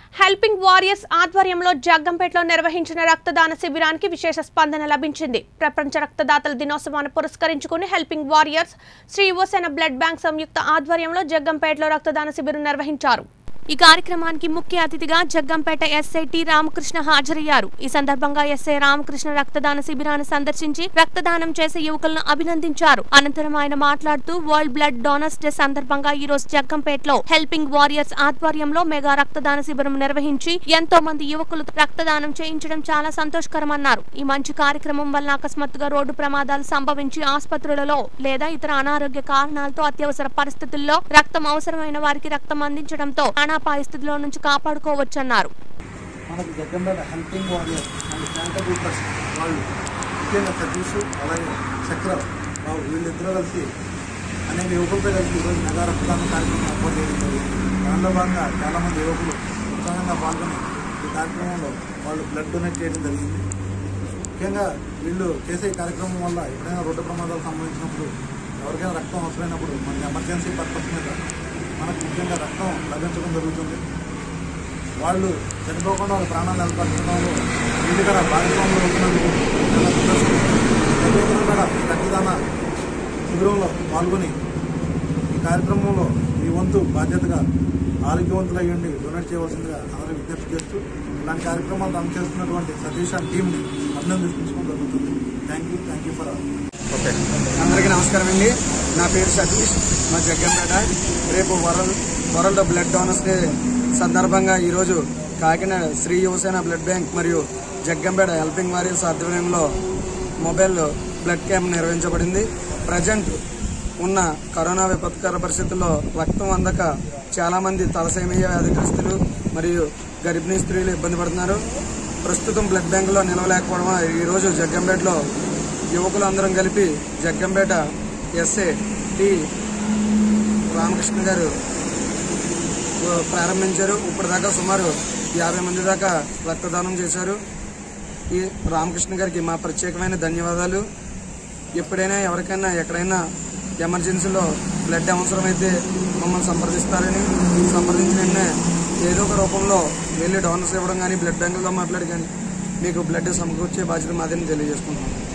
Helping warriors ఆధ్వర్యంలో జగ్గంపేటలో నిర్వహించిన రక్తదాన శిబిరానికి విశేష స్పందన లభించింది ప్రపంచ రక్తదాతల దినోత్సవాన్ని పురస్కరించుకుని helping warriors Shri Yuvasena blood bank సంయుక్త ఆధ్వర్యంలో జగ్గంపేటలో రక్తదాన శిబిరం నిర్వహించారు ఈ కార్యక్రమానికి ముఖ్య అతిథిగా జగ్గంపేట ఎస్ఐ టి రామకృష్ణ హాజరయ్యారు ఈ సందర్భంగా ఎస్ఐ రామకృష్ణ రక్తదాన శిబిరాన్ని సందర్శించి రక్తదానం చేసే యువకులను అభినందించారు అనంతరం ఆయన మాట్లాడుతూ వరల్డ్ బ్లడ్ డోనర్స్ డే సందర్భంగా ఈ రోజు జగ్గంపేటలో హెల్పింగ్ వారియర్స్ ఆధ్వర్యంలో మెగా రక్తదాన శిబిరం నిర్వహించి ఎంతో మంది యువకులు రక్తదానం చేయించడం చాలా సంతోషకరమన్నారు ఈ మంచి కార్యక్రమం వల్ల అకస్మాత్తుగా రోడ్డు ప్రమాదాలు సంభవించి ఆసుపత్రులలో లేదా ఇతర అనారోగ్య కారణాలతో అత్యవసర పరిస్థితుల్లో రక్తం అవసరమైన వారికి రక్తం అందించడంతో ప్రాణాపాయ స్థితిలో నుంచి కాపాడుకోవచ్చన్నారు మనకు Jaggampeta helping warrior and charitable trust వాళ్ళు ముఖ్యంగా సతీష్ అలాగే చక్ర బాబు వీళ్ళిద్దరూ కలిసి అనేక యువకులతో కలిసి ఈరోజు మెగా రక్తదాన కార్యక్రమం ఏర్పాటు చేయడం జరిగింది దానిలో భాగంగా చాలామంది యువకులు ఉత్సాహంగా పాల్గొని ఈ కార్యక్రమంలో వాళ్ళు బ్లడ్ డొనేట్ చేయడం జరిగింది ముఖ్యంగా వీళ్ళు చేసే ఈ కార్యక్రమం వల్ల ఎప్పుడైనా రోడ్డు ప్రమాదాలు సంభవించినప్పుడు ఎవరికైనా రక్తం అవసరమైనప్పుడు మనకి ఎమర్జెన్సీ పర్పస్ మీద మనకు ముఖ్యంగా రక్తం లభించడం జరుగుతుంది వాళ్ళు చనిపోకుండా వాళ్ళ ప్రాణాలు నిలబడడంలో వీళ్ళు కూడా భాగస్వాములు అవుతున్నందుకు చాలా సంతోషం. ప్రతి ఒక్కరూ కూడా ఈ రక్తదాన శిబిరంలో పాల్గొని ఈ కార్యక్రమంలో ఈ వంతు బాధ్యతగా ఆరోగ్యవంతులై ఉండి డొనేట్ చేయవలసిందిగా అందరూ విజ్ఞప్తి చేస్తూ ఇలాంటి కార్యక్రమాలు రన్ చేస్తున్నటువంటి సతీష్ అండ్ టీంని అభినందించుకోవడం జరుగుతుంది thank you thank you for all అందరికీ నమస్కారం అండి నా పేరు సతీష్ మా జగ్గంపేట రేపు world world blood donors day సందర్భంగా ఈరోజు కాకినాడ శ్రీ యువసేన బ్లడ్ బ్యాంక్ మరియు జగ్గంపేట హెల్పింగ్ వారియర్స్ ఆధ్వర్యంలో మొబైల్ బ్లడ్ క్యాంప్ నిర్వహించబడింది ప్రజెంట్ ఉన్న కరోనా విపత్కర పరిస్థితుల్లో రక్తం అందక చాలామంది తలసేమియ వ్యాధిగ్రస్తులు మరియు గర్భిణీ స్త్రీలు ఇబ్బంది పడుతున్నారు ప్రస్తుతం బ్లడ్ బ్యాంకులో నిలవలేకపోవడం వల్ల ఈరోజు జగ్గంపేటలో యువకులందరం కలిపి జగ్గంపేట ఎస్ఏ టి రామకృష్ణ గారు ఆ, ప్రారంభించారు ఇప్పటిదాకా సుమారు యాభై మంది దాకా రక్తదానం చేశారు ఈ రామకృష్ణ గారికి మా ప్రత్యేకమైన ధన్యవాదాలు ఎప్పుడైనా ఎవరికైనా ఎక్కడైనా ఎమర్జెన్సీలో బ్లడ్ అవసరమైతే మమ్మల్ని సంప్రదిస్తారని సంప్రదించిన వెంటనే ఏదో ఒక రూపంలో వెళ్ళి డోనర్స్ ఇవ్వడం కానీ బ్లడ్ బ్యాంకులతో మాట్లాడి కానీ మీకు బ్లడ్ సమకూర్చే బాధ్యత మాదని తెలియజేసుకుంటున్నాను